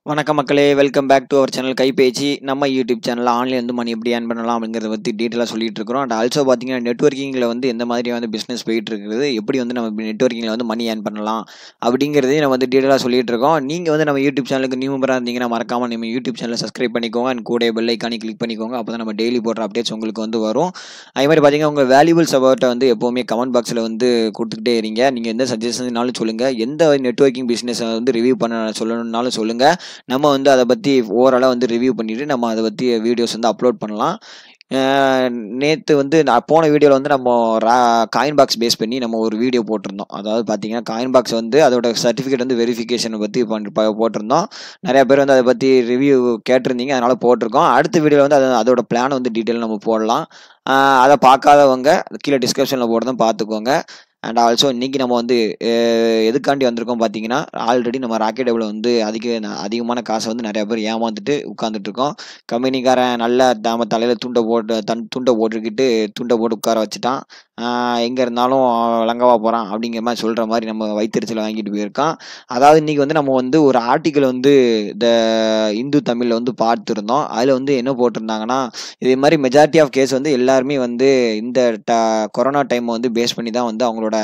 வணக்கம் மக்களே welcome back to our channel கைபேசி நம்ம யூடியூப் சேனலில் ஆன்லைன் வந்து மணி எப்படி ஏர்ன் பண்ணலாம் அப்படிங்கிறத பற்றி டீட்டெயிலாக சொல்லிட்டு இருக்கிறோம் அண்ட் ஆல்சோ பார்த்தீங்கன்னா நெட்ஒர்க்கிங்கில் வந்து எந்த மாதிரி வந்து பிஸ்னஸ் போயிட்டு இருக்குது எப்படி வந்து நம்ம நெட்ஒர்க்கிங்கில் வந்து மணி ஏர்ன் பண்ணலாம் அப்படிங்கிறதையும் நம்ம வந்து டீட்டெயிலாக சொல்லிட்டு இருக்கோம் நீங்கள் வந்து நம்ம யூடியூப் சேனலுக்கு நியூ மெம்பராக இருந்தீங்கன்னா மறக்காமல் நம்ம யூடியூப் சேனலை சப்ஸ்கிரைப் பண்ணிக்கோங்க அண்ட் கூட பெல் ஐக்கானி கிளிக் பண்ணிக்கோங்க அப்போ தான் நம்ம டெய்லி போடுற அப்டேட்ஸ் உங்களுக்கு வந்து வரும் அதே மாதிரி பார்த்தீங்கன்னா உங்கள் வேல்யூபிள்ஸ் அபவுட்டை வந்து எப்போவுமே கமெண்ட் பாக்ஸில் வந்து கொடுத்துக்கிட்டே இருங்க நீங்கள் எந்த சஜஷன்னாலும் சொல்லுங்கள் எந்த நெட்ஒர்க்கிங் பிஸ்னஸை வந்து ரிவ்யூ பண்ண சொல்லணும்னாலும் சொல்லுங்கள் நம்ம வந்து அதை பற்றி ஓவராலாக வந்து ரிவ்யூ பண்ணிவிட்டு நம்ம அதை பற்றி வீடியோஸ் வந்து அப்லோட் பண்ணலாம் நேற்று வந்து நான் போன வீடியோவில் வந்து நம்ம ரா காயின் பாக்ஸ் பேஸ் பண்ணி நம்ம ஒரு வீடியோ போட்டிருந்தோம் அதாவது பார்த்தீங்கன்னா காயின் பாக்ஸ் வந்து அதோட சர்டிஃபிகேட் வந்து வெரிஃபிகேஷனை பற்றி பண்ணி போட்டிருந்தோம் நிறையா பேர் வந்து அதை பற்றி ரிவ்யூ கேட்டிருந்தீங்க அதனால் போட்டிருக்கோம் அடுத்த வீடியோவில் வந்து அது அதோட பிளானை வந்து டீட்டெயில் நம்ம போடலாம் ஆஹ் அதை பார்க்காதவங்க கீழே டிஸ்கிரிப்ஷனில் போடுறதும் பார்த்துக்கோங்க அண்ட் ஆல்சோ இன்றைக்கி நம்ம வந்து அஹ், எதுக்காண்டி வந்திருக்கோம் பார்த்தீங்கன்னா ஆல்ரெடி நம்ம ராக்கெட் டேபிள் வந்து அதிக அதிகமான காசை வந்து நிறைய பேர் ஏமாந்துட்டு உட்காந்துட்டு இருக்கோம் கம்பெனிக்காரன் நல்ல நம்ம தலையில் துண்டை போட்டு தன் துண்டை போட்டுக்கிட்டு துண்டை போட்டு உட்கார வச்சுட்டான் எங்கே இருந்தாலும் லங்கவா போகிறான் அப்படிங்கிற மாதிரி சொல்கிற மாதிரி நம்ம வைத்தறிச்சல் வாங்கிட்டு போயிருக்கான் அதாவது இன்றைக்கி வந்து நம்ம வந்து ஒரு ஆர்டிக்கல் வந்து இந்த இந்து தமிழில் வந்து பார்த்துருந்தோம் அதில் வந்து என்ன போட்டிருந்தாங்கன்னா இதே மாதிரி மெஜாரிட்டி ஆஃப் கேஸ் வந்து எல்லாருமே வந்து இந்த ட கொரோனா டைம் வந்து பேஸ் பண்ணி தான் வந்து அவங்களோட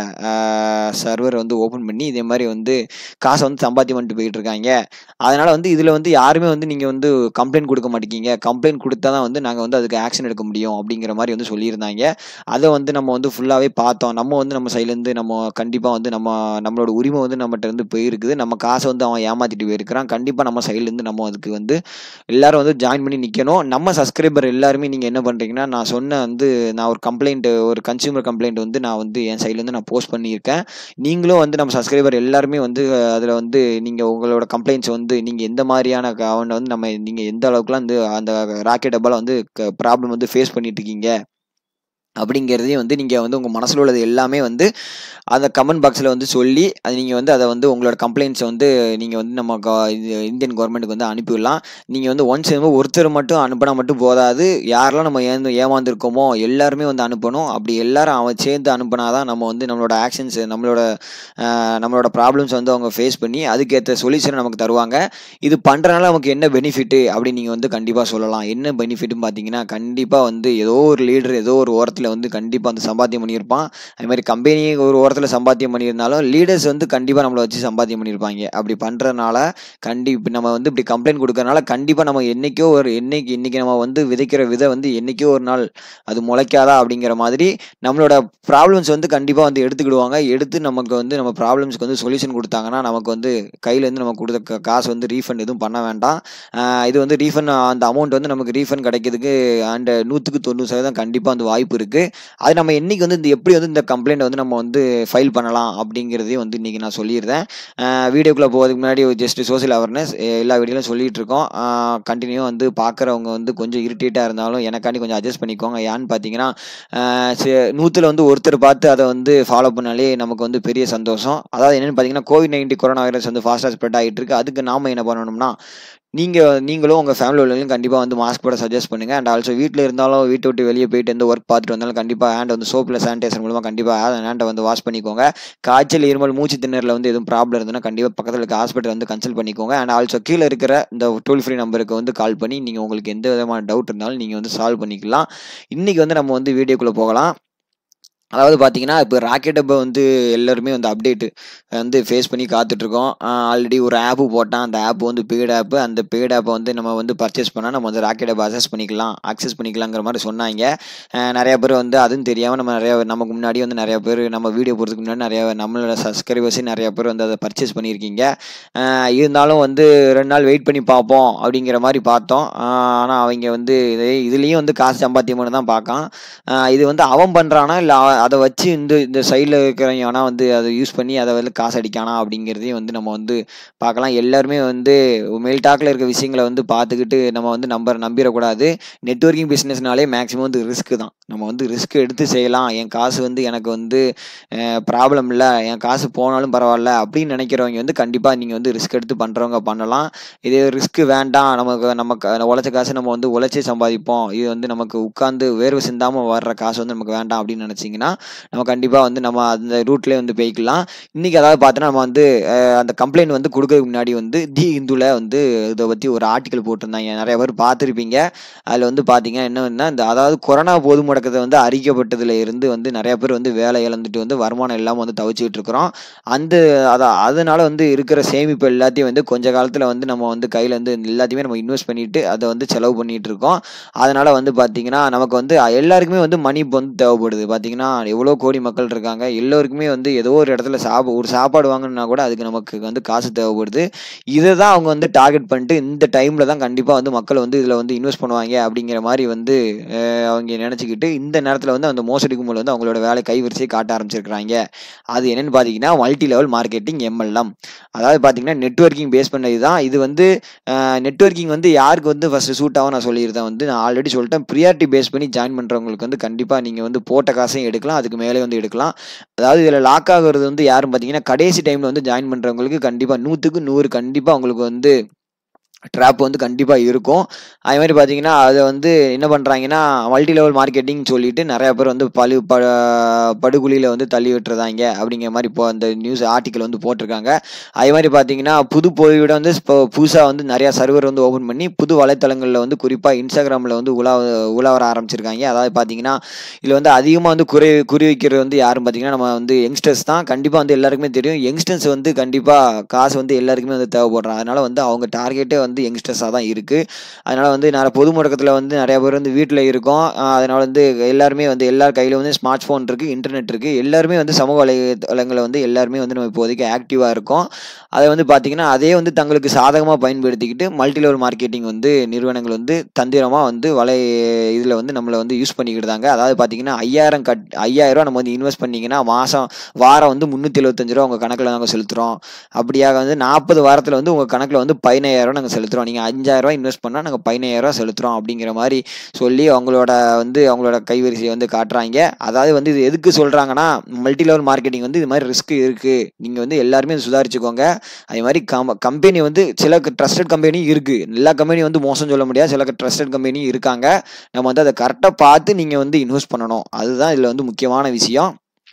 சர்வர் வந்து ஓப்பன் பண்ணி இதே மாதிரி வந்து காசை வந்து சம்பாத்தியம் பண்ணிட்டு போயிட்டு இருக்காங்க அதனால் வந்து இதில் வந்து யாருமே வந்து நீங்கள் வந்து கம்ப்ளைண்ட் கொடுக்க மாட்டேங்கிங்க கம்ப்ளைண்ட் கொடுத்தா தான் வந்து நாங்கள் வந்து அதுக்கு ஆக்ஷன் எடுக்க முடியும் அப்படிங்கிற மாதிரி வந்து சொல்லியிருந்தாங்க அதை வந்து நம்ம வந்து ஃபுல்லாகவே பார்த்தோம் நம்ம வந்து நம்ம சைட்லேருந்து நம்ம கண்டிப்பாக வந்து நம்ம நம்மளோட உரிமை வந்து நம்மகிட்ட இருந்து போயிருக்குது நம்ம காசை வந்து அவன் ஏமாத்திட்டு போயிருக்கிறான் கண்டிப்பாக நம்ம சைட்லேருந்து நம்ம அதுக்கு வந்து எல்லாரும் வந்து ஜாயின் பண்ணி நிற்கணும் நம்ம சப்ஸ்கிரைபர் எல்லாருமே நீங்கள் என்ன பண்ணுறீங்கன்னா நான் சொன்ன வந்து நான் ஒரு கம்ப்ளைண்ட் ஒரு கன்சியூமர் கம்ப்ளைண்ட் வந்து நான் வந்து என் சைட்லேருந்து நான் போஸ்ட் பண்ணியிருக்கேன் நீங்களும் வந்து நம்ம சப்ஸ்கிரைபர் எல்லாருமே வந்து அதில் வந்து நீங்கள் உங்களோட கம்ப்ளைண்ட்ஸ் வந்து நீங்கள் எந்த மாதிரியான க- அவனை வந்து நம்ம நீங்கள் எந்த அளவுக்குலாம் வந்து அந்த ராக்கெட் டப்பால வந்து ப்ராப்ளம் வந்து ஃபேஸ் பண்ணிட்டு இருக்கீங்க அப்படிங்கிறதையும் வந்து நீங்கள் வந்து உங்கள் மனசில் உள்ளது எல்லாமே வந்து அந்த கமெண்ட் பாக்ஸில் வந்து சொல்லி அது நீங்கள் வந்து அதை வந்து உங்களோட கம்ப்ளைண்ட்ஸை வந்து நீங்கள் வந்து நம்ம க- இது இந்தியன் கவர்மெண்ட்டுக்கு வந்து அனுப்பிவிடலாம் நீங்கள் வந்து ஒன்ஸ் ஒருத்தர் மட்டும் அனுப்பினா மட்டும் போதாது யாரெல்லாம் நம்ம ஏந்து ஏமாந்துருக்கோமோ எல்லாருமே வந்து அனுப்பணும் அப்படி எல்லாரும் அவன் சேர்ந்து அனுப்பினா தான் நம்ம வந்து நம்மளோட ஆக்ஷன்ஸ் நம்மளோட ஆஹ், நம்மளோட ப்ராப்ளம்ஸ் வந்து அவங்க ஃபேஸ் பண்ணி அதுக்கேற்ற சொல்யூஷனை நமக்கு தருவாங்க இது பண்ணுறனால நமக்கு என்ன பெனிஃபிட்டு அப்படின்னு நீங்கள் வந்து கண்டிப்பாக சொல்லலாம் என்ன பெனிஃபிட்னு பார்த்தீங்கன்னா கண்டிப்பாக வந்து ஏதோ ஒரு லீடர் ஏதோ ஒரு ஓரத்தில் வந்து கண்டிப்பாக வந்து சம்பாத்தியம் பண்ணியிருப்பான் அது மாதிரி கம்பெனி ஒரு ஓரத்தில் சம்பாத்தியம் பண்ணியிருந்தாலும் லீடர்ஸ் வந்து கண்டிப்பாக நம்மளை வச்சு சம்பாத்தியம் பண்ணியிருப்பாங்க அப்படி பண்ணுறதுனால கண்டி இப்ப நம்ம வந்து இப்படி கம்ப்ளைண்ட் கொடுக்கறனால கண்டிப்பாக நம்ம என்னைக்கோ ஒரு என்னைக்கு இன்னைக்கு நம்ம வந்து விதைக்கிற விதை வந்து என்னைக்கோ ஒரு நாள் அது முளைக்காதா அப்படிங்கிற மாதிரி நம்மளோட ப்ராப்ளம்ஸ் வந்து கண்டிப்பாக வந்து எடுத்துக்கிடுவாங்க எடுத்து நமக்கு வந்து நம்ம ப்ராப்ளம்ஸ்க்கு வந்து சொல்யூஷன் கொடுத்தாங்கன்னா நமக்கு வந்து கையிலேருந்து நம்ம கொடுத்த கா- காசு வந்து ரீஃபண்ட் எதுவும் பண்ண வேண்டாம் ஆஹ் இது வந்து ரீஃபண்ட் அந்த அமௌண்ட் வந்து நமக்கு ரீஃபண்ட் கிடைக்கிறதுக்கு அண்ட் நூற்றுக்கு தொண்ணூறு சதவீதம் கண்டிப்பாக வந்து வாய்ப்பு இருக்குது அது நம்ம என்னைக்கு வந்து இந்த எப்படி வந்து இந்த கம்ப்ளைண்ட் வந்து நம்ம வந்து ஃபைல் பண்ணலாம் அப்படிங்கிறதையும் வந்து இன்றைக்கி நான் சொல்லியிருந்தேன் வீடியோக்குள்ளே போகிறதுக்கு முன்னாடி ஜஸ்ட் சோஷியல் அவேர்னஸ் எல்லா வீடியோலையும் சொல்லிட்டு இருக்கோம் கண்டினியூ வந்து பார்க்குறவங்க வந்து கொஞ்சம் இரிட்டேட்டாக இருந்தாலும் எனக்காண்டி கொஞ்சம் அட்ஜஸ்ட் பண்ணிக்கோங்க ஏன்னு பார்த்தீங்கன்னா நூற்றில் வந்து ஒருத்தர் பார்த்து அதை வந்து ஃபாலோ பண்ணாலே நமக்கு வந்து பெரிய சந்தோஷம் அதாவது என்னென்னு பார்த்தீங்கன்னா கோவிட் நைன்டீன் கொரோனா வைரஸ் வந்து ஃபாஸ்ட்டாக ஸ்ப்ரெட் ஆகிட்டு இருக்கு அதுக்கு நாம என்ன பண்ணணும்னா நீங்கள் நீங்களும் உங்கள் ஃபேமிலி உள்ளவங்களும் கண்டிப்பாக வந்து மாஸ்க் போட சஜஸ்ட் பண்ணுங்கள் அண்ட் ஆல்சோ வீட்டில் இருந்தாலும் வீட்டை விட்டு வெளியே போயிட்டு எந்த ஒர்க் பார்த்துட்டு வந்தாலும் கண்டிப்பாக ஹேண்ட் வந்து சோப்பில் சானிடைசர் மூலமாக கண்டிப்பாக ஹேண்டை வந்து வாஷ் பண்ணிக்கோங்க காய்ச்சல் இருமல் மூச்சு திணறல வந்து எதுவும் ப்ராப்ளம் இருந்ததுன்னா கண்டிப்பாக பக்கத்தில் இருக்க ஹாஸ்பிட்டல் வந்து கன்சல்ட் பண்ணிக்கோங்க அண்ட் ஆல்சோ கீழே இருக்கிற இந்த டோல் ஃப்ரீ நம்பருக்கு வந்து கால் பண்ணி நீங்கள் உங்களுக்கு எந்த விதமான டவுட் இருந்தாலும் நீங்கள் வந்து சால்வ் பண்ணிக்கலாம் இன்றைக்கி வந்து நம்ம வந்து வீடியோக்குள்ளே போகலாம் அதாவது பார்த்தீங்கன்னா இப்போ ராக்கெட் அப்போ வந்து எல்லாருமே வந்து அப்டேட்டு வந்து ஃபேஸ் பண்ணி காத்துட்ருக்கோம் ஆல்ரெடி ஒரு ஆப்பு போட்டான் அந்த ஆப் வந்து பெய்டு ஆப்பு அந்த பெய்டு ஆப்பை வந்து நம்ம வந்து பர்ச்சேஸ் பண்ணால் நம்ம வந்து ராக்கெட் ஆப் அக்சஸ் பண்ணிக்கலாம் அக்சஸ் பண்ணிக்கலாங்கிற மாதிரி சொன்னாங்க அஹ் நிறைய பேர் வந்து அதுவும் தெரியாமல் நம்ம நிறைய நமக்கு முன்னாடி வந்து நிறைய பேர் நம்ம வீடியோ போகிறதுக்கு முன்னாடி நிறைய நம்மளோட சப்ஸ்கிரைபர்ஸே நிறைய பேர் வந்து அதை பர்ச்சேஸ் பண்ணியிருக்கீங்க அஹ் இருந்தாலும் வந்து ரெண்டு நாள் வெயிட் பண்ணி பார்ப்போம் அப்படிங்கிற மாதிரி பார்த்தோம் ஆனால் அவங்க வந்து இது இதுலேயும் வந்து காசு சம்பாத்தியம்னு தான் பார்க்கான் ஆஹ் இது வந்து அவன் பண்ணுறானா இல்லை அதை வச்சு இந்த இந்த சைடில் இருக்கிறவங்க வேணா வந்து அதை யூஸ் பண்ணி அதை வந்து காசு அடிக்கானா அப்படிங்கிறதையும் வந்து நம்ம வந்து பார்க்கலாம் எல்லாருமே வந்து மேல் டாக்கில் இருக்க விஷயங்களை வந்து பார்த்துக்கிட்டு நம்ம வந்து நம்பர் நம்பிடக்கூடாது நெட்வொர்க்கிங் பிஸ்னஸ்னாலே மேக்ஸிமம் வந்து ரிஸ்க்கு தான் நம்ம வந்து ரிஸ்க் எடுத்து செய்யலாம் என் காசு வந்து எனக்கு வந்து ப்ராப்ளம் இல்லை என் காசு போனாலும் பரவாயில்ல அப்படின்னு நினைக்கிறவங்க வந்து கண்டிப்பாக நீங்கள் வந்து ரிஸ்க் எடுத்து பண்ணுறவங்க பண்ணலாம் இது ரிஸ்க் வேண்டாம் நமக்கு நமக்கு உழைச்ச காசு நம்ம வந்து உழைச்சி சம்பாதிப்போம் இது வந்து நமக்கு உட்காந்து வேர்வை சிந்தாமல் வர்ற காசு வந்து நமக்கு வேண்டாம் அப்படின்னு நினச்சிங்கன்னா அப்படின்னா நம்ம கண்டிப்பாக வந்து நம்ம அந்த ரூட்லேயே வந்து போய்க்கலாம் இன்றைக்கி அதாவது பார்த்தோன்னா நம்ம வந்து அஹ், அந்த கம்ப்ளைண்ட் வந்து கொடுக்கறதுக்கு முன்னாடி வந்து தி இந்துவில் வந்து இதை பற்றி ஒரு ஆர்டிக்கல் போட்டிருந்தாங்க நிறைய பேர் பார்த்துருப்பீங்க அதில் வந்து பார்த்தீங்கன்னா என்னன்னா இந்த அதாவது கொரோனா பொது முடக்கத்தை வந்து அறிக்கப்பட்டதுல இருந்து வந்து நிறைய பேர் வந்து வேலை இழந்துட்டு வந்து வருமானம் இல்லாமல் வந்து தவிச்சிட்டு இருக்கிறோம் அந்த அதான் அதனால வந்து இருக்கிற சேமிப்பு எல்லாத்தையும் வந்து கொஞ்ச காலத்தில் வந்து நம்ம வந்து கையில் வந்து எல்லாத்தையுமே நம்ம இன்வெஸ்ட் பண்ணிட்டு அதை வந்து செலவு பண்ணிட்டு இருக்கோம் அதனால வந்து பார்த்தீங்கன்னா நமக்கு வந்து எல்லாருக்குமே வந்து மணி இப்போ வந்து தேவைப்படுது பார்த்தீங்கன்னா எவ்வளோ கோடி மக்கள் இருக்காங்க எல்லோருக்குமே வந்து ஏதோ ஒரு இடத்துல சாப்பா ஒரு சாப்பாடு வாங்கணும்னா கூட அதுக்கு நமக்கு வந்து காசு தேவைப்படுது இதை தான் அவங்க வந்து டார்கெட் பண்ணிட்டு இந்த டைமில் தான் கண்டிப்பாக வந்து மக்கள் வந்து இதில் வந்து இன்வெஸ்ட் பண்ணுவாங்க அப்படிங்கிற மாதிரி வந்து அஹ், அவங்க நினச்சிக்கிட்டு இந்த நேரத்தில் வந்து அந்த மோசடி கும்பல் வந்து அவங்களோட வேலை கைவரிசையை காட்ட ஆரம்பிச்சிருக்கிறாங்க அது என்னன்னு பார்த்தீங்கன்னா மல்டி லெவல் மார்க்கெட்டிங் எம்எல்எம் அதாவது பார்த்தீங்கன்னா நெட்வொர்க்கிங் பேஸ் பண்ணது தான் இது வந்து நெட்வொர்க்கிங் வந்து யாருக்கு வந்து ஃபஸ்ட்டு சூட் ஆகும் நான் சொல்லியிருந்தேன் வந்து நான் ஆல்ரெடி சொல்லிட்டேன் ப்ரியாரிட்டி பேஸ் பண்ணி ஜாயின் பண்ணுறவங்களுக்கு வந்து கண்டிப்பாக நீங்கள் வந்து போட்ட காசையும் எடுக்கலாம் அதுக்கு மேலே வந்து எடுக்கலாம் அதாவது இதில் லாக் ஆகுறது வந்து யாரும் பார்த்தீங்கன்னா கடைசி டைமில் வந்து ஜாயின் பண்ணுறவங்களுக்கு கண்டிப்பாக நூற்றுக்கு நூறு கண்டிப்பாக உங்களுக்கு வந்து ட்ராப் வந்து கண்டிப்பாக இருக்கும் அதே மாதிரி பார்த்தீங்கன்னா அதை வந்து என்ன பண்ணுறாங்கன்னா மல்டி லெவல் மார்க்கெட்டிங் சொல்லிட்டு நிறையா பேர் வந்து பழு ப படுகுழியில் வந்து தள்ளி விட்டுறதாங்க அப்படிங்கிற மாதிரி இப்போ அந்த நியூஸ் ஆர்டிக்கல் வந்து போட்டிருக்காங்க அதே மாதிரி பார்த்தீங்கன்னா புது பொதுவிட வந்து இப்போ புதுசாக வந்து நிறையா சர்வர் வந்து ஓப்பன் பண்ணி புது வலைத்தளங்களில் வந்து குறிப்பாக இன்ஸ்டாகிராமில் வந்து உலா உலா வர ஆரம்பிச்சிருக்காங்க அதாவது பார்த்தீங்கன்னா இதில் வந்து அதிகமாக வந்து குறி குறி வைக்கிறது வந்து யாரும் பார்த்தீங்கன்னா நம்ம வந்து யங்ஸ்டர்ஸ் தான் கண்டிப்பாக வந்து எல்லாருக்குமே தெரியும் யங்ஸ்டர்ஸ் வந்து கண்டிப்பாக காசு வந்து எல்லாருக்குமே வந்து தேவைப்படுறாங்க அதனால வந்து அவங்க டார்கெட்டே வந்து யங்ஸ்டர்ஸாக தான் இருக்குது அதனால வந்து நிறைய பொது முடக்கத்தில் வந்து நிறைய பேர் வந்து வீட்டில் இருக்கோம் ஆஹ் அதனால வந்து எல்லாருமே வந்து எல்லார் கையில் வந்து ஸ்மார்ட் ஃபோன் இருக்குது இன்டர்நெட் இருக்குது எல்லாருமே வந்து சமூக வலைதளங்களை வந்து எல்லாருமே வந்து நம்ம இப்போதைக்கு ஆக்டிவாக இருக்கோம் அதை வந்து பார்த்தீங்கன்னா அதே வந்து தங்களுக்கு சாதகமாக பயன்படுத்திக்கிட்டு மல்டி லெவல் மார்க்கெட்டிங் வந்து நிறுவனங்கள் வந்து தந்திரமாக வந்து வலை இதில் வந்து நம்மளை வந்து யூஸ் பண்ணிக்கிட்டாங்க அதாவது பார்த்தீங்கன்னா ஐயாயிரம் கட் ஐயாயிரம் நம்ம வந்து இன்வெஸ்ட் பண்ணிங்கன்னா மாதம் வாரம் வந்து முந்நூற்றி எழுபத்தஞ்சு ரூபா உங்கள் கணக்கில் நாங்கள் செலுத்துகிறோம் அப்படியாக வந்து நாற்பது வாரத்தில் வந்து உங்கள் கணக்கில் வந்து பதினாயிரம் நாங்கள் செலுத்துகிறோம் நீங்கள் அஞ்சாயிரரூவா இன்வெஸ்ட் பண்ணால் நாங்கள் பதினாயிரரூவா செலுத்துகிறோம் அப்படிங்கிற மாதிரி சொல்லி அவங்களோட வந்து அவங்களோட கைவரிசையை வந்து காட்டுறாங்க அதாவது வந்து இது எதுக்கு சொல்கிறாங்கன்னா மல்டி லெவல் மார்க்கெட்டிங் வந்து இது மாதிரி ரிஸ்க் இருக்குது நீங்கள் வந்து எல்லாருமே இதை சுதாரிச்சுக்கோங்க அதே மாதிரி கம் கம்பெனி வந்து சில ட்ரஸ்டட் கம்பெனி இருக்குது எல்லா கம்பெனியும் வந்து மோசம் சொல்ல முடியாது சில ட்ரஸ்டட் கம்பெனி இருக்காங்க நம்ம வந்து அதை கரெக்டாக பார்த்து நீங்கள் வந்து இன்வெஸ்ட் பண்ணணும் அதுதான் இதில் வந்து முக்கியமான விஷயம்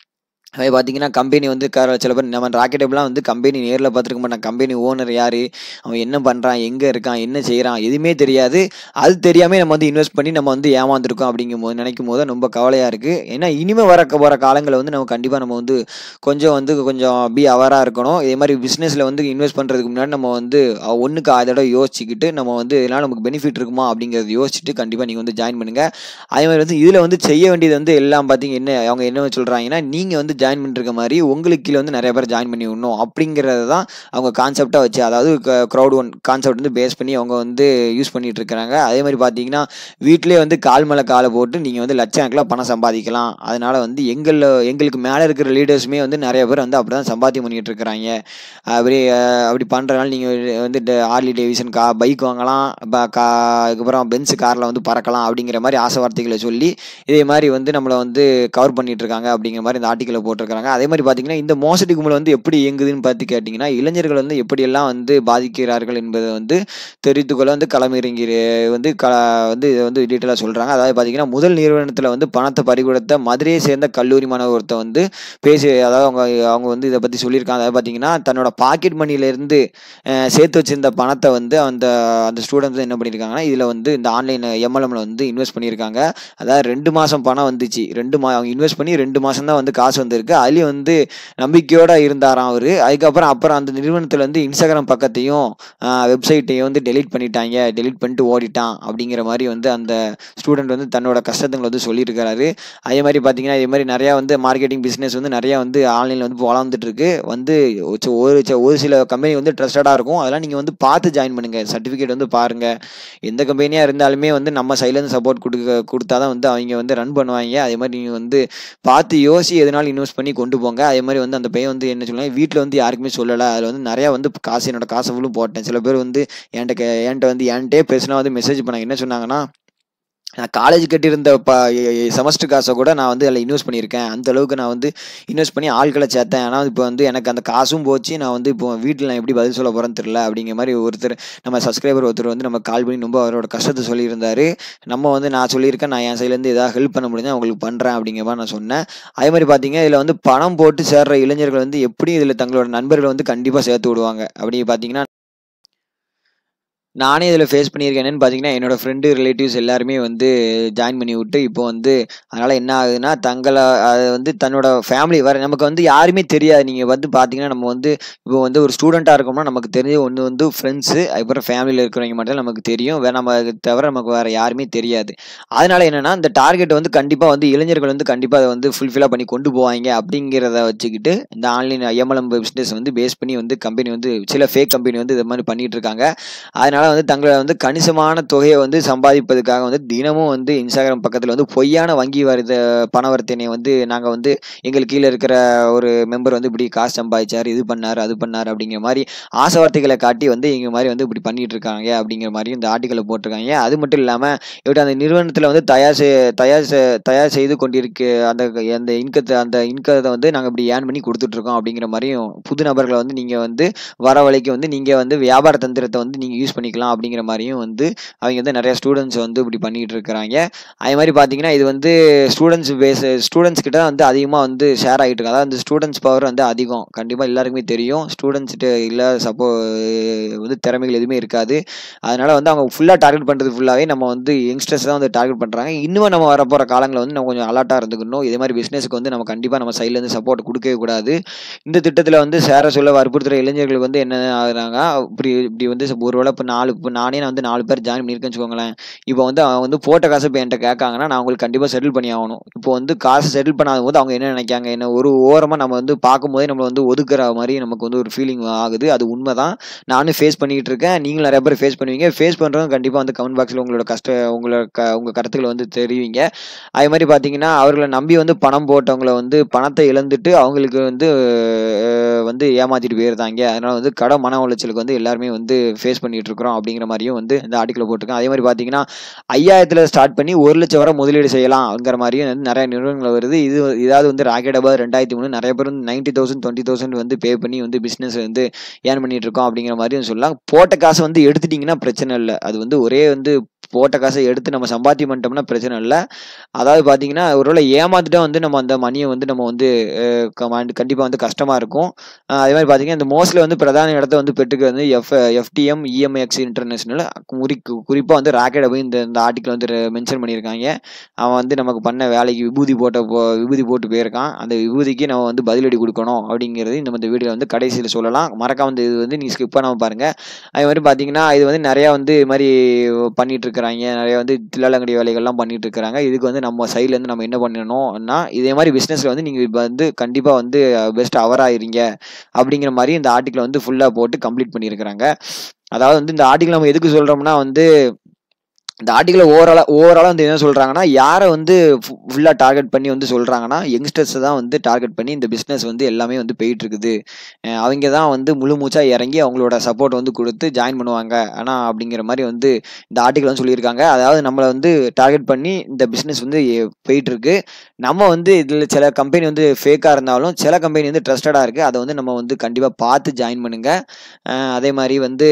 அதே பார்த்தீங்கன்னா கம்பெனி வந்து க சில பேர் நம்ம ராக்கெட்டபிளாக வந்து கம்பெனி நேரில் பார்த்துருக்க மாட்டான் கம்பெனி ஓனர் யார் அவன் என்ன பண்ணுறான் எங்கே இருக்கான் என்ன செய்கிறான் எதுவுமே தெரியாது அது தெரியாமல் நம்ம வந்து இன்வெஸ்ட் பண்ணி நம்ம வந்து ஏமாந்துருக்கோம் அப்படிங்கும் போது நினைக்கும் போது ரொம்ப கவலையாக இருக்குது ஏன்னா இனிமேல் வர போகிற காலங்களில் வந்து நம்ம கண்டிப்பாக நம்ம வந்து கொஞ்சம் வந்து கொஞ்சம் பி அவராக இருக்கணும் இதே மாதிரி பிஸ்னஸில் வந்து இன்வெஸ்ட் பண்ணுறதுக்கு முன்னாடி நம்ம வந்து அஹ், ஒண்ணுக்கு ஆயிரம் தடவை யோசிச்சுக்கிட்டு நம்ம வந்து இதனால் நமக்கு பெனிஃபிட் இருக்குமா அப்படிங்கிறத யோசிச்சுட்டு கண்டிப்பாக நீங்கள் வந்து ஜாயின் பண்ணுங்கள் அதே மாதிரி வந்து இதில் வந்து செய்ய வேண்டியது வந்து எல்லாம் பார்த்தீங்க என்ன அவங்க என்ன சொல்கிறாங்கன்னா நீங்கள் வந்து ஜாயின் பண்ணிருக்க மாதிரி உங்களுக்கு கீழே வந்து நிறைய பேர் ஜாயின் பண்ணி விடணும் அப்படிங்கிறத தான் அவங்க கான்செப்டாக வச்சு அதாவது க்ரௌட் ஒன் கான்செப்ட் வந்து பேஸ் பண்ணி அவங்க வந்து யூஸ் பண்ணிட்டு இருக்கிறாங்க அதே மாதிரி பார்த்தீங்கன்னா வீட்டிலே வந்து கால் மேலே காலை போட்டு நீங்கள் வந்து லட்சக்கணக்கில் பணம் சம்பாதிக்கலாம் அதனால வந்து எங்களில் எங்களுக்கு மேலே இருக்கிற லீடர்ஸுமே வந்து நிறைய பேர் வந்து அப்படி தான் சம்பாத்தியம் பண்ணிட்டு இருக்கிறாங்க அப்படி அஹ், அப்படி பண்ணுறதுனால நீங்கள் வந்து ஆர்லி டேவிசன் கா பைக் வாங்கலாம் ப- கா அதுக்கப்புறம் பென்ஸ் காரில் வந்து பறக்கலாம் அப்படிங்கிற மாதிரி ஆசை வார்த்தைகளை சொல்லி இதே மாதிரி வந்து நம்மளை வந்து கவர் பண்ணிட்டு இருக்காங்க அப்படிங்கிற மாதிரி இந்த ஆர்டிக்கலை போட்டிருக்காங்க அதே மாதிரி பார்த்தீங்கன்னா இந்த மோசடி கும்பல் வந்து எப்படி இயங்குதுன்னு பார்த்து கேட்டிங்கன்னா இளைஞர்கள் வந்து எப்படியெல்லாம் வந்து பாதிக்கிறார்கள் என்பதை வந்து தெரிவித்துக்கொள்ள வந்து களமிறங்கி வந்து க வந்து இதை வந்து டீட்டெயிலாக சொல்கிறாங்க அதாவது பார்த்தீங்கன்னா முதல் நிறுவனத்தில் வந்து பணத்தை பறிகொடுத்த மதுரையை சேர்ந்த கல்லூரி மாணவர் ஒருத்தர் வந்து பேசி அதாவது அவங்க அவங்க வந்து இதை பற்றி சொல்லியிருக்காங்க அதாவது பார்த்தீங்கன்னா தன்னோட பாக்கெட் மணிலேருந்து சேர்த்து வச்சிருந்த பணத்தை வந்து அந்த அந்த ஸ்டூடெண்ட் வந்து என்ன பண்ணியிருக்காங்கன்னா இதில் வந்து இந்த ஆன்லைன் எம்எல்எம்ல வந்து இன்வெஸ்ட் பண்ணியிருக்காங்க அதாவது ரெண்டு மாதம் பணம் வந்துச்சு ரெண்டு மா அவங்க இன்வெஸ்ட் பண்ணி ரெண்டு மாதம் தான் வந்து காசு வந்திருக்கு அதுலேயும் வந்து நம்பிக்கையோட இருந்தாராம் அவர் அதுக்கப்புறம் அப்புறம் அந்த நிறுவனத்தில் வந்து இன்ஸ்டாகிராம் பக்கத்தையும் வெப்சைட்டையும் வந்து டெலீட் பண்ணிட்டாங்க டெலீட் பண்ணிட்டு ஓடிட்டான் அப்படிங்கிற மாதிரி வந்து அந்த ஸ்டூடெண்ட் வந்து தன்னோட கஷ்டத்துங்களை வந்து சொல்லியிருக்காரு அதே மாதிரி பார்த்தீங்கன்னா இதே மாதிரி நிறையா வந்து மார்க்கெட்டிங் பிஸ்னஸ் வந்து நிறையா வந்து ஆன்லைனில் வந்து வளர்ந்துட்டு இருக்கு வந்து ஒரு ஒரு ச- ஒரு சில கம்பெனி வந்து ட்ரஸ்டடாக இருக்கும் அதெல்லாம் நீங்கள் வந்து பார்த்து ஜாயின் பண்ணுங்கள் சர்டிஃபிகேட் வந்து பாருங்கள் எந்த கம்பெனியாக இருந்தாலுமே வந்து நம்ம சைட்லேருந்து சப்போர்ட் கொடுக்க கொடுத்தா தான் வந்து அவங்க வந்து ரன் பண்ணுவாங்க அதே மாதிரி நீங்கள் வந்து பார்த்து யோசி எதனாலும் இன்வெஸ்ட் பண்ணி கொண்டு போங்க அதே மாதிரி வந்து அந்த பையன் வந்து என்ன சொல்லுவாங்க வீட்டில் வந்து யாருக்குமே சொல்லலை அதில் வந்து நிறையா வந்து காசு என்னோட காசை ஃபுல்லும் போட்டேன் சில பேர் வந்து என்கிட்ட கே- என்கிட்ட வந்து என்கிட்டே பேசினா வந்து மெசேஜ் பண்ணாங்க என்ன சொன்னாங்கன்னா நான் காலேஜ் கட்டியிருந்த ப செமஸ்டர் காசை கூட நான் வந்து அதில் இன்வெஸ்ட் பண்ணியிருக்கேன் அந்த அளவுக்கு நான் வந்து இன்வெஸ்ட் பண்ணி ஆட்களை சேர்த்தேன் ஆனால் இப்போ வந்து எனக்கு அந்த காசும் போச்சு நான் வந்து இப்போ வீட்டில் நான் எப்படி பதில் சொல்ல போகிறேன்னு தெரியல அப்படிங்கிற மாதிரி ஒருத்தர் நம்ம சப்ஸ்கிரைபர் ஒருத்தர் வந்து நம்ம கால் பண்ணி ரொம்ப அவரோட கஷ்டத்தை சொல்லியிருந்தாரு நம்ம வந்து நான் சொல்லியிருக்கேன் நான் என் சைட்லேருந்து ஏதாவது ஹெல்ப் பண்ண முடிஞ்சா உங்களுக்கு பண்ணுறேன் அப்படிங்கிற மாதிரி நான் சொன்னேன் அதே மாதிரி பார்த்தீங்க இதில் வந்து பணம் போட்டு சேர்ற இளைஞர்கள் வந்து எப்படி இதில் தங்களோட நண்பர்களை வந்து கண்டிப்பாக சேர்த்து விடுவாங்க அப்படி பார்த்தீங்கன்னா நானே இதில் ஃபேஸ் பண்ணியிருக்கேன் என்னன்னு பார்த்தீங்கன்னா என்னோட ஃப்ரெண்டு ரிலேட்டிவ்ஸ் எல்லாருமே வந்து ஜாயின் பண்ணி விட்டு இப்போ வந்து அதனால் என்ன ஆகுதுன்னா தங்களை அது வந்து தன்னோட ஃபேமிலி வர நமக்கு வந்து யாருமே தெரியாது நீங்கள் வந்து பார்த்தீங்கன்னா நம்ம வந்து இப்போ வந்து ஒரு ஸ்டூடெண்ட்டாக இருக்கோம்னா நமக்கு தெரிஞ்ச ஒன்று வந்து ஃப்ரெண்ட்ஸு அதுக்கப்புறம் ஃபேமிலியில் இருக்கிறவங்க மட்டும் நமக்கு தெரியும் வேற நம்ம தவிர நமக்கு வேறு யாருமே தெரியாது அதனால என்னென்னா இந்த டார்கெட் வந்து கண்டிப்பாக வந்து இளைஞர்கள் வந்து கண்டிப்பாக அதை வந்து ஃபுல்ஃபில்லாக பண்ணி கொண்டு போவாங்க அப்படிங்கிறத வச்சுக்கிட்டு இந்த ஆன்லைன் எம்எல்எம் பிஸ்னஸ் வந்து பேஸ் பண்ணி வந்து கம்பெனி வந்து சில ஃபேக் கம்பெனி வந்து இது மாதிரி பண்ணிட்டு இருக்காங்க அதனால வந்து தங்களை வந்து கணிசமான தொகையை வந்து சம்பாதிப்பதற்காக வந்து தினமும் வந்து இன்ஸ்டாகிராம் பக்கத்தில் வந்து பொய்யான வங்கி வருத பணவர்த்தனை வந்து நாங்கள் வந்து எங்களுக்கு கீழே இருக்கிற ஒரு மெம்பர் வந்து இப்படி காசு சம்பாதிச்சார் இது பண்ணார் அது பண்ணார் அப்படிங்கிற மாதிரி ஆசை வார்த்தைகளை காட்டி வந்து இங்க மாதிரி வந்து இப்படி பண்ணிட்டு இருக்காங்க அப்படிங்கிற மாதிரி இந்த ஆர்டிக்கலை போட்டிருக்காங்க அது மட்டும் இல்லாமல் இப்படி அந்த நிறுவனத்தில் வந்து தயார் செய் தயார் செ- தயார் செய்து கொண்டிருக்க அந்த அந்த இன்கத்தை அந்த இன்கத்தை வந்து நாங்கள் இப்படி ஏர்ன் பண்ணி கொடுத்துட்ருக்கோம் அப்படிங்கிற மாதிரியும் புது நபர்களை வந்து நீங்கள் வந்து வரவழைக்கு வந்து நீங்கள் வந்து வியாபார தந்திரத்தை வந்து நீங்கள் யூஸ் பண்ணிக்கலாம் அப்படிங்கிற மாதிரியும் வந்து அவங்க வந்து நிறைய ஸ்டூடெண்ட்ஸ் வந்து இப்படி பண்ணிட்டு இருக்கிறாங்க அதே மாதிரி பார்த்தீங்கன்னா இது வந்து ஸ்டூடெண்ட்ஸ் பேஸ் ஸ்டூடெண்ட்ஸ் கிட்ட வந்து அதிகமாக வந்து ஷேர் ஆகிட்டு இருக்கு அதாவது ஸ்டூடெண்ட்ஸ் பவர் வந்து அதிகம் கண்டிப்பாக எல்லாருக்குமே தெரியும் ஸ்டூடெண்ட்ஸ்கிட்ட இல்லாத சப்போ வந்து திறமைகள் எதுவுமே இருக்காது அதனால வந்து அவங்க ஃபுல்லாக டார்கெட் பண்ணுறது ஃபுல்லாகவே நம்ம வந்து யங்ஸ்டர்ஸ் தான் வந்து டார்கெட் பண்ணுறாங்க இன்னும் நம்ம வரப்போகிற காலங்களில் வந்து நம்ம கொஞ்சம் அலர்ட்டாக இருந்துக்கணும் இதே மாதிரி பிஸ்னஸுக்கு வந்து நம்ம கண்டிப்பாக நம்ம சைட்லேருந்து சப்போர்ட் கொடுக்கவே கூடாது இந்த திட்டத்தில் வந்து சேர சொல்ல வற்புறுத்துகிற இளைஞர்களுக்கு வந்து என்ன ஆகுறாங்க இப்படி இப்படி வந்து ஒரு வேளை இப்போ நாலு இப்போ நானே நான் வந்து நாலு பேர் ஜாயின் பண்ணியிருக்கேன்னு வச்சுக்கோங்களேன் இப்போ வந்து அவன் வந்து போட்ட காசு இப்போ என்கிட்ட கேட்காங்கன்னா நான் அவங்களுக்கு கண்டிப்பாக செட்டில் பண்ணி ஆகணும் இப்போ வந்து காசு செட்டில் பண்ணாத போது அவங்க என்ன நினைக்காங்க என்ன ஒரு ஓரமாக நம்ம வந்து பார்க்கும்போதே நம்ம வந்து ஒதுக்குற மாதிரி நமக்கு வந்து ஒரு ஃபீலிங் ஆகுது அது உண்மை தான் நானும் ஃபேஸ் பண்ணிக்கிட்டு இருக்கேன் நீங்களும் நிறைய பேர் ஃபேஸ் பண்ணுவீங்க ஃபேஸ் பண்ணுறவங்க கண்டிப்பாக வந்து கமெண்ட் பாக்ஸில் உங்களோட கஷ்ட உங்களோட க உங்கள் கருத்துக்களை வந்து தெரிவிங்க அதே மாதிரி பார்த்தீங்கன்னா அவர்களை நம்பி வந்து பணம் போட்டவங்கள வந்து பணத்தை இழந்துட்டு அவங்களுக்கு வந்து அஹ், வந்து ஏமாத்திட்டு போயிருந்தாங்க அதனால வந்து கடன் மன உளைச்சலுக்கு வந்து எல்லாருமே வந்து ஃபேஸ் பண்ணிட்டு இருக்கிறோம் அப்படிங்கிற மாதிரியும் வந்து இந்த ஆர்டிக்கல் போட்டிருக்கேன் அதே மாதிரி பார்த்தீங்கன்னா ஐயாயிரத்துல ஸ்டார்ட் பண்ணி ஒரு லட்சம் வரை முதலீடு செய்யலாம் அப்படிங்கிற மாதிரியும் வந்து நிறைய நிறுவனங்கள் வருது இது இதாவது வந்து ராக்கெட் அபார் ரெண்டாயிரத்தி மூணு நிறைய பேர் வந்து நைன்டி தௌசண்ட் டுவெண்ட்டி தௌசண்ட் வந்து பே பண்ணி வந்து பிஸ்னஸ் வந்து ஏர்ன் பண்ணிட்டு இருக்கோம் அப்படிங்கிற மாதிரியும் சொல்லலாம் போட்ட காசை வந்து எடுத்துட்டீங்கன்னா பிரச்சனை இல்லை அது வந்து ஒரே வந்து போட்ட காசை எடுத்து நம்ம சம்பாத்தியம் பண்ணிட்டோம்னா பிரச்சனை இல்லை அதாவது பார்த்தீங்கன்னா ஒருவேளை ஏமாத்திட்டா வந்து நம்ம அந்த மணியை வந்து நம்ம வந்து கண்டிப்பாக வந்து கஷ்டமாக இருக்கும் அஹ் அதே மாதிரி பார்த்தீங்கன்னா இந்த மோஸ்ட்லி வந்து பிரதான இடத்த வந்து பெற்றுக்கிறது வந்து எஃப் எஃப்டிஎம் இஎம்ஐஎக்ஸ் இன்டர்நேஷனல் குறி குறிப்பாக வந்து ராக்கெட் போய் இந்த இந்த ஆர்டிக்கல் வந்து மென்ஷன் பண்ணியிருக்காங்க அவன் வந்து நமக்கு பண்ண வேலைக்கு விபூதி போட்ட போ விபூதி போட்டு போயிருக்கான் அந்த விபூதிக்கு நம்ம வந்து பதிலடி கொடுக்கணும் அப்படிங்கிறது இந்த இந்த வீடியோ வந்து கடைசியில் சொல்லலாம் மறக்காம வந்து இது வந்து நீங்கள் ஸ்கிப் பண்ணாமல் பாருங்கள் அதே மாதிரி பார்த்தீங்கன்னா இது வந்து நிறையா வந்து இது மாதிரி பண்ணிட்டு இருக்கிறாங்க நிறைய வந்து தில்லாலங்கடி வேலைகள்லாம் பண்ணிட்டு இருக்கிறாங்க இதுக்கு வந்து நம்ம சைட்லேருந்து நம்ம என்ன பண்ணணும்னா இதே மாதிரி பிஸ்னஸில் வந்து நீங்கள் இப்போ வந்து கண்டிப்பாக வந்து பெஸ்ட் அவராயிருங்க அப்படிங்கிற மாதிரி இந்த ஆர்டிக்கல் வந்து ஃபுல்லாக போட்டு கம்ப்ளீட் பண்ணியிருக்கிறாங்க அதாவது வந்து இந்த ஆர்டிக்கல் நம்ம எதுக்கு சொல்கிறோம்னா வந்து இந்த ஆர்டிக்கல் ஓவராலாக ஓவராலாக வந்து என்ன சொல்கிறாங்கன்னா யாரை வந்து ஃபுல்லாக டார்கெட் பண்ணி வந்து சொல்கிறாங்கன்னா யங்ஸ்டர்ஸை தான் வந்து டார்கெட் பண்ணி இந்த பிஸ்னஸ் வந்து எல்லாமே வந்து போயிட்டு இருக்குது அஹ் அவங்க தான் வந்து முழு மூச்சாக இறங்கி அவங்களோட சப்போர்ட் வந்து கொடுத்து ஜாயின் பண்ணுவாங்க ஆனால் அப்படிங்கிற மாதிரி வந்து இந்த ஆர்டிக்கல் வந்து சொல்லியிருக்காங்க அதாவது நம்மளை வந்து டார்கெட் பண்ணி இந்த பிஸ்னஸ் வந்து எ- போயிட்டு இருக்கு நம்ம வந்து இதில் சில கம்பெனி வந்து ஃபேக்காக இருந்தாலும் சில கம்பெனி வந்து ட்ரஸ்டடாக இருக்குது அதை வந்து நம்ம வந்து கண்டிப்பாக பார்த்து ஜாயின் பண்ணுங்க அஹ் அதே மாதிரி வந்து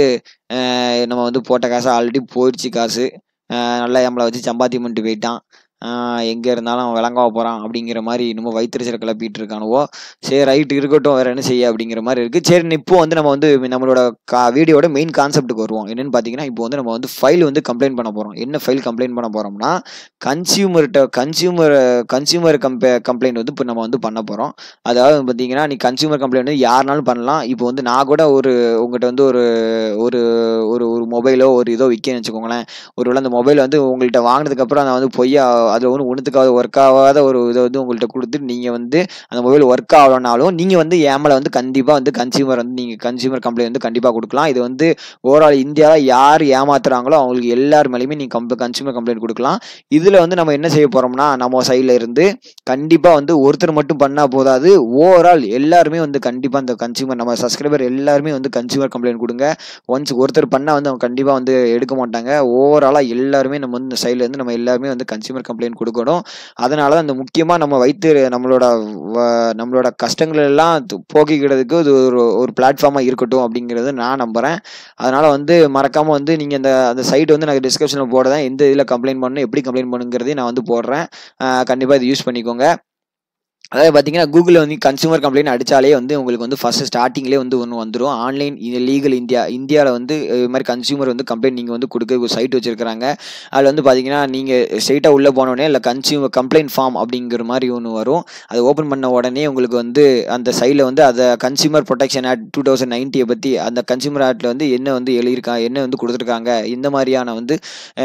அஹ் நம்ம வந்து போட்ட காசு ஆல்ரெடி போயிடுச்சு காசு அஹ் நல்லா நம்மளை வச்சு சம்பாத்தியம் பண்ணிட்டு போயிட்டான் எங்கே இருந்தாலும் அவன் விளங்காம போகிறான் அப்படிங்கிற மாதிரி இன்னமும் வயிற்றுச்சல் கிளப்பிட்டு இருக்கானுவோ சரி ரைட் இருக்கட்டும் வேற என்ன செய்ய அப்படிங்கிற மாதிரி இருக்குது சரி இப்போ வந்து நம்ம வந்து நம்மளோட கா வீடியோட மெயின் கான்செப்ட்டுக்கு வருவோம் என்னன்னு பார்த்தீங்கன்னா இப்போ வந்து நம்ம வந்து ஃபைல் வந்து கம்ப்ளைண்ட் பண்ண போகிறோம் என்ன ஃபைல் கம்ப்ளைண்ட் பண்ண போகிறோம்னா கன்சியூமர்கிட்ட கன்சியூமர் கன்சியூமர் கம்பே கம்ப்ளைண்ட் வந்து இப்போ நம்ம வந்து பண்ண போகிறோம் அதாவது பார்த்தீங்கன்னா நீ கன்சியூமர் கம்ப்ளைண்ட் வந்து யாருனாலும் பண்ணலாம் இப்போ வந்து நான் கூட ஒரு உங்கள்கிட்ட வந்து ஒரு ஒரு ஒரு ஒரு மொபைலோ ஒரு இதோ விற்கன்னு வச்சுக்கோங்களேன் ஒருவேளை அந்த மொபைல் வந்து உங்கள்கிட்ட வாங்கினதுக்கப்புறம் நான் வந்து பொய்யா அதில் ஒன்று ஒன்றுத்துக்காவது ஒர்க் ஆகாத ஒரு இதை வந்து உங்கள்கிட்ட கொடுத்துட்டு நீங்கள் வந்து அந்த மொபைல் ஒர்க் ஆகலனாலும் நீங்கள் வந்து என் மேலே வந்து கண்டிப்பாக வந்து கன்சியூமர் வந்து நீங்கள் கன்சியூமர் கம்ப்ளைண்ட் வந்து கண்டிப்பாக கொடுக்கலாம் இது வந்து ஓவரால் இந்தியாவில் யார் ஏமாத்துறாங்களோ அவங்களுக்கு எல்லார் மேலேயுமே நீங்கள் கம்ப கன்சியூமர் கம்ப்ளைண்ட் கொடுக்கலாம் இதில் வந்து நம்ம என்ன செய்ய போகிறோம்னா நம்ம சைடில் இருந்து கண்டிப்பாக வந்து ஒருத்தர் மட்டும் பண்ணால் போதாது ஓவரால் எல்லாருமே வந்து கண்டிப்பாக அந்த கன்சியூமர் நம்ம சப்ஸ்கிரைபர் எல்லாருமே வந்து கன்சியூமர் கம்ப்ளைண்ட் கொடுங்க ஒன்ஸ் ஒருத்தர் பண்ணால் வந்து அவங்க கண்டிப்பாக வந்து எடுக்க மாட்டாங்க ஓவராலாக எல்லாருமே நம்ம வந்து சைடில் இருந்து நம்ம எல்லாருமே வந்து கன்சியூமர் கம்ப்ளைண்ட் கொடுக்கணும் அதனால தான் அந்த முக்கியமாக நம்ம வைத்து நம்மளோட வ- நம்மளோட கஷ்டங்கள் எல்லாம் து- போக்கிக்கிறதுக்கு இது ஒரு ஒரு பிளாட்ஃபார்மாக இருக்கட்டும் அப்படிங்கிறது நான் நம்புகிறேன் அதனால் வந்து மறக்காமல் வந்து நீங்கள் அந்த அந்த சைட் வந்து நான் டிஸ்கிரிப்ஷனில் போடுறேன் எந்த இதில் கம்ப்ளைண்ட் பண்ணணும் எப்படி கம்ப்ளைண்ட் பண்ணுங்கிறதையும் நான் வந்து போடுறேன் கண்டிப்பாக இது யூஸ் பண்ணிக்கோங்க அதாவது பார்த்தீங்கன்னா கூகுளில் வந்து கன்சூமர் கம்ப்ளைண்ட் அடித்தாலே வந்து உங்களுக்கு வந்து ஃபஸ்ட்டு ஸ்டார்டிங்லேயே வந்து ஒன்று வந்துடும் ஆன்லைன் லீகல் இந்தியா இந்தியாவில் வந்து இது மாதிரி கன்சூமர் வந்து கம்ப்ளைண்ட் நீங்கள் வந்து கொடுக்க ஒரு சைட் வச்சுருக்காங்க அதில் வந்து பார்த்தீங்கன்னா நீங்கள் ஸ்ட்ரெயிட்டாக உள்ளே போனோடனே இல்லை கன்சியூமர் கம்ப்ளைண்ட் ஃபார்ம் அப்படிங்கிற மாதிரி ஒன்று வரும் அது ஓப்பன் பண்ண உடனே உங்களுக்கு வந்து அந்த சைடில் வந்து அதை consumer protection act two thousand நைன்ட்டியை பற்றி அந்த கன்சியூமர் ஆக்டில் வந்து என்ன வந்து எழுதியிருக்கா என்ன வந்து கொடுத்துருக்காங்க இந்த மாதிரியான வந்து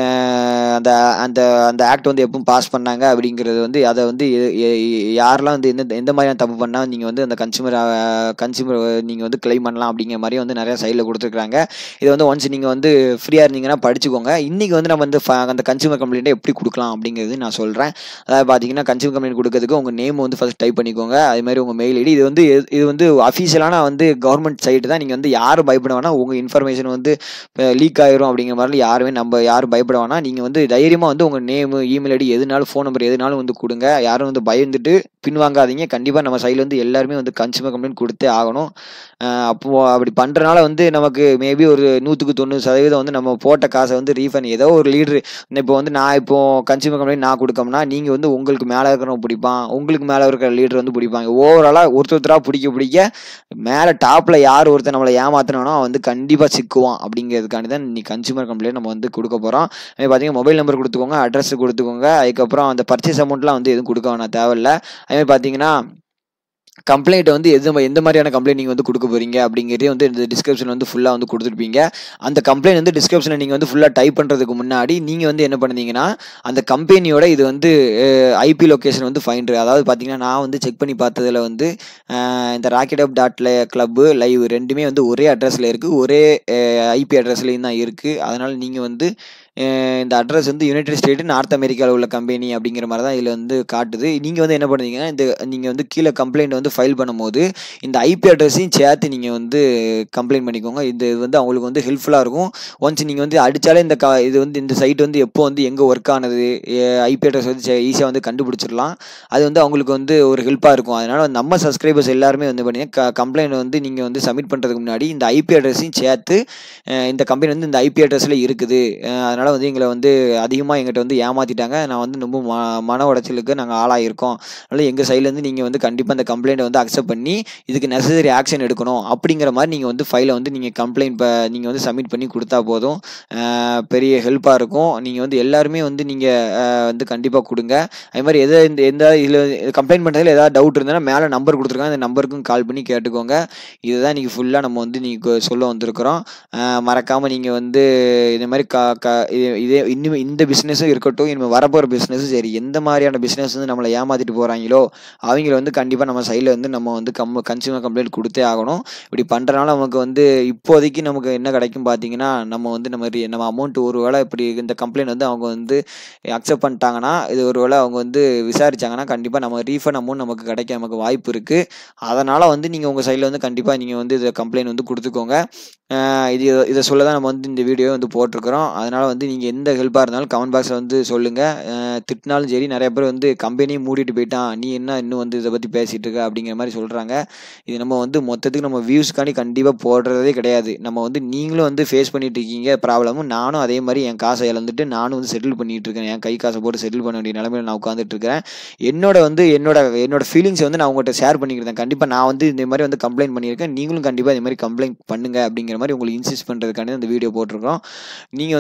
அஹ், அந்த அந்த அந்த ஆக்ட் வந்து எப்போ பாஸ் பண்ணாங்க அப்படிங்கிறது வந்து அதை வந்து எ- எ- யாரெல்லாம் வந்து எந்த எந்த மாதிரியான தப்பு பண்ணால் நீங்கள் வந்து அந்த கன்சியூமர் கன்சியூமர் நீங்கள் வந்து கிளைம் பண்ணலாம் அப்படிங்கிற மாதிரி வந்து நிறைய சைடில் கொடுத்துருக்காங்க இது வந்து ஒன்ஸ் நீங்கள் வந்து ஃப்ரீயாக இருந்தீங்கன்னா படிச்சுக்கோங்க இன்றைக்கி வந்து நம்ம வந்து ஃப- அந்த கன்சியூமர் கம்ப்ளைண்ட்டை எப்படி கொடுக்கலாம் அப்படிங்கிறது நான் சொல்கிறேன் அதாவது பார்த்தீங்கன்னா கன்சியூமர் கம்ப்ளைண்ட் கொடுக்கறதுக்கு உங்கள் நேம் வந்து ஃபஸ்ட் டைப் பண்ணிக்கோங்க அது மாதிரி உங்கள் மெயில் ஐடி இது வந்து எது- இது வந்து அஃபீஷியலான வந்து கவர்மெண்ட் சைட்டு தான் நீங்கள் வந்து யாரும் பயப்பட வேணாம் உங்கள் இன்ஃபர்மேஷன் வந்து லீக் ஆயிரும் அப்படிங்கிற மாதிரி யாருமே நம்ம யாரும் பயப்பட வேணாம் நீங்கள் வந்து தைரியமாக வந்து உங்கள் நேமு இமெயில் ஐடி எதுனாலும் ஃபோன் நம்பர் எதுனாலும் வந்து கொடுங்க யாரும் வந்து பயந்துட்டு பின்வாங்காதீங்க கண்டிப்பாக நம்ம சைடில் வந்து எல்லாருமே வந்து கன்சியூமர் கம்ப்ளைண்ட் கொடுத்தே ஆகணும் அஹ் அப்போ அப்படி பண்ணுறனால வந்து நமக்கு மேபி ஒரு நூற்றுக்கு தொண்ணூறு சதவீதம் வந்து நம்ம போட்ட காசை வந்து ரீஃபண்ட் ஏதோ ஒரு லீடர் இப்போ வந்து நான் இப்போ கன்சியூமர் கம்ப்ளைண்ட் நான் கொடுக்கோம்னா நீங்கள் வந்து உங்களுக்கு மேலே இருக்கிறவங்க பிடிப்பான் உங்களுக்கு மேலே இருக்கிற லீடர் வந்து பிடிப்பாங்க ஓவராலாக ஒருத்தர் ஒருத்தராக பிடிக்க பிடிக்க மேலே டாப்பில் யார் ஒருத்தர் நம்மளை ஏமாத்தினானோ அவன் வந்து கண்டிப்பாக சிக்குவான் அப்படிங்கிறதுக்காண்டி தான் நீ கன்சியூமர் கம்ப்ளைண்ட் நம்ம வந்து கொடுக்க போகிறோம் அதே பார்த்தீங்கன்னா மொபைல் நம்பர் கொடுத்துக்கோங்க அட்ரஸ் கொடுத்துக்கோங்க அதுக்கப்புறம் அந்த பர்ச்சேஸ் அமௌண்ட்லாம் வந்து எதுவும் கொடுக்க வேணாம் தேவையில்ல அதே மாதிரி பார்த்தீங்கன்னா கம்ப்ளைண்ட் வந்து எது எந்த மாதிரியான கம்ப்ளைண்ட் நீங்கள் வந்து கொடுக்க போறீங்க அப்படிங்கிறதே வந்து இந்த டிஸ்கிரிப்ஷன் வந்து ஃபுல்லாக வந்து கொடுத்துருப்பீங்க அந்த கம்ப்ளைண்ட் வந்து டிஸ்கிரிப்ஷனில் நீங்கள் வந்து ஃபுல்லாக டைப் பண்ணுறதுக்கு முன்னாடி நீங்கள் வந்து என்ன பண்ணுவீங்கன்னா அந்த கம்பெனியோட இது வந்து ஐபி லொக்கேஷன் வந்து ஃபைண்ட் அதாவது பார்த்தீங்கன்னா நான் வந்து செக் பண்ணி பார்த்ததுல வந்து அஹ், இந்த rocket app dot club live ரெண்டுமே வந்து ஒரே அட்ரஸில் இருக்குது ஒரே ஐபி அட்ரஸ்லேயும் தான் இருக்குது அதனால் நீங்கள் வந்து அஹ், இந்த அட்ரஸ் வந்து யுனைடெட் ஸ்டேட் நார்த் அமெரிக்காவில் உள்ள கம்பெனி அப்படிங்கிற மாதிரி தான் இதில் வந்து காட்டுது நீங்கள் வந்து என்ன பண்ணுவீங்கன்னா இந்த நீங்கள் வந்து கீழே கம்ப்ளைண்ட் வந்து ஃபைல் பண்ணும்போது இந்த ஐபி அட்ரஸையும் சேர்த்து நீங்கள் வந்து கம்ப்ளைண்ட் பண்ணிக்கோங்க இது வந்து அவங்களுக்கு வந்து ஹெல்ப்ஃபுல்லாக இருக்கும் ஒன்ஸ் நீங்கள் வந்து அடித்தாலே இந்த க இது வந்து இந்த சைட் வந்து எப்போ வந்து எங்கே ஒர்க் ஆனது ஐபி அட்ரஸ் வந்து ஈஸியாக வந்து கண்டுபிடிச்சிடலாம் அது வந்து அவங்களுக்கு வந்து ஒரு ஹெல்ப்பாக இருக்கும் அதனால் நம்ம சப்ஸ்கிரைபர்ஸ் எல்லாருமே வந்து பண்ணி க கம்ப்ளைண்ட் வந்து நீங்கள் வந்து சப்மிட் பண்ணுறதுக்கு முன்னாடி இந்த ஐபி அட்ரஸையும் சேர்த்து அஹ், இந்த கம்பெனி வந்து இந்த ஐபி அட்ரஸில் இருக்குது அதனால் வந்து எங்களை வந்து அதிகமாக எங்கிட்ட வந்து ஏமாற்றிட்டாங்க நான் வந்து ரொம்ப ம மன உடைச்சலுக்கு நாங்கள் ஆளாயிருக்கோம் அதனால் எங்கள் சைட்லேருந்து நீங்கள் வந்து கண்டிப்பாக அந்த கம்ப்ளைண்ட்டை வந்து அக்செப்ட் பண்ணி இதுக்கு நெசசரி ஆக்ஷன் எடுக்கணும் அப்படிங்கிற மாதிரி நீங்கள் வந்து ஃபைலை வந்து நீங்கள் கம்ப்ளைண்ட் நீங்கள் வந்து சப்மிட் பண்ணி கொடுத்தா போதும் அஹ், பெரிய ஹெல்ப்பாக இருக்கும் நீங்கள் வந்து எல்லாருமே வந்து நீங்கள் வந்து கண்டிப்பாக கொடுங்க அதே மாதிரி எதை இந்த எந்த இதில் கம்ப்ளைண்ட் பண்ணுறதுல ஏதாவது டவுட் இருந்ததுன்னா மேலே நம்பர் கொடுத்துருக்காங்க அந்த நம்பருக்கும் கால் பண்ணி கேட்டுக்கோங்க இதுதான் நீங்கள் ஃபுல்லாக நம்ம வந்து நீங்கள் சொல்ல வந்திருக்கிறோம் மறக்காமல் நீங்கள் வந்து இந்த மாதிரி க க இது- இதே இன்னும் இந்த பிஸ்னஸும் இருக்கட்டும் இனிமேல் வரப்போகிற பிஸ்னஸும் சரி எந்த மாதிரியான பிஸ்னஸ் வந்து நம்மளை ஏமாற்றிட்டு போகிறாங்களோ அவங்கள வந்து கண்டிப்பாக நம்ம சைடில் வந்து நம்ம வந்து கம் கன்சியூமர் கம்ப்ளைண்ட் கொடுத்தே ஆகணும் இப்படி பண்ணுறனால நமக்கு வந்து இப்போதைக்கு நமக்கு என்ன கிடைக்கும் பார்த்தீங்கன்னா நம்ம வந்து நம்ம re- நம்ம அமௌண்ட் ஒரு வேளை இப்படி இந்த கம்ப்ளைண்ட் வந்து அவங்க வந்து அக்செப்ட் பண்ணிட்டாங்கன்னா இது ஒரு வேளை அவங்க வந்து விசாரிச்சாங்கன்னா கண்டிப்பாக நம்ம ரீஃபண்ட் அமௌண்ட் நமக்கு கிடைக்க நமக்கு வாய்ப்பு இருக்குது அதனால் வந்து நீங்கள் உங்கள் சைடில் வந்து கண்டிப்பாக நீங்கள் வந்து இதை கம்ப்ளைண்ட் வந்து கொடுத்துக்கோங்க அஹ் இது இதை சொல்ல தான் நம்ம வந்து இந்த வீடியோ வந்து போட்டிருக்கிறோம் அதனால் வந்து நீங்கள் எந்த ஹெல்ப்பாக இருந்தாலும் கமெண்ட் பாக்ஸில் வந்து சொல்லுங்கள் திட்டினாலும் சரி நிறைய பேர் வந்து கம்பெனியும் மூடிட்டு போயிட்டான் நீ என்ன இன்னும் வந்து இதை பற்றி பேசிகிட்டு இருக்க அப்படிங்கிற மாதிரி சொல்கிறாங்க இது நம்ம வந்து மொத்தத்துக்கு நம்ம வியூஸ்க்காண்டி கண்டிப்பாக போடுறதே கிடையாது நம்ம வந்து நீங்களும் வந்து ஃபேஸ் பண்ணிட்டு இருக்கீங்க ப்ராப்ளமும் நானும் அதே மாதிரி என் காசை இழந்துட்டு நானும் வந்து செட்டில் பண்ணிட்டு இருக்கேன் என் கை காசை போட்டு செட்டில் பண்ண வேண்டிய நிலமையில நான் உட்காந்துட்டு இருக்கிறேன் என்னோட வந்து என்னோட என்னோட ஃபீலிங்ஸ் வந்து நான் உங்கள்கிட்ட ஷேர் பண்ணிக்கிறேன் கண்டிப்பாக நான் வந்து இந்த மாதிரி வந்து கம்ப்ளைண்ட் பண்ணியிருக்கேன் நீங்களும் கண்டிப்பாக இந்த மாதிரி கம்ப்ளைண்ட் பண்ணுங்க அப்படிங்கிற மாதிரி உங்களுக்கு இன்சிஸ்ட் பண்ணுறதுக்காண்டி இந்த வீடியோ போட்டிருக்கோம் நீங்கள் வந்து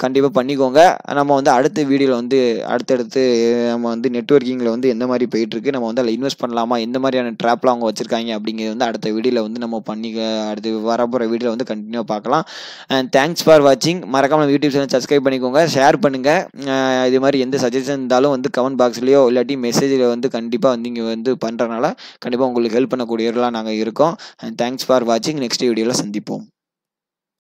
கண்டிப்பாக பண்ணிக்கோங்க நம்ம வந்து அடுத்த வீடியோவில் வந்து அடுத்தடுத்து நம்ம வந்து நெட்ஒர்க்கிங்கில் வந்து எந்த மாதிரி போயிட்டுருக்கு நம்ம வந்து அதில் இன்வெஸ்ட் பண்ணலாமா எந்த மாதிரியான ட்ராப்லாம் அவங்க வச்சுருக்காங்க அப்படிங்கிறது வந்து அடுத்த வீடியோவில் வந்து நம்ம பண்ணி அடுத்து வரப்போகிற வீடியோவில் வந்து கண்டினியூவாக பார்க்கலாம் அண்ட் தேங்க்ஸ் ஃபார் வாட்சிங் மறக்காம நம்ம யூடியூப் சேனல் சப்ஸ்கிரைப் பண்ணிக்கோங்க ஷேர் பண்ணுங்கள் இது மாதிரி எந்த சஜஷன் இருந்தாலும் வந்து கமெண்ட் பாக்ஸ்லேயோ இல்லாட்டி மெசேஜில் வந்து கண்டிப்பாக வந்து நீங்கள் வந்து பண்ணுறனால கண்டிப்பாக உங்களுக்கு ஹெல்ப் பண்ணக்கூடியவர்களாக நாங்கள் இருக்கோம் அண்ட் தேங்க்ஸ் ஃபார் வாட்சிங் நெக்ஸ்ட் வீடியோவில் சந்திப்போம்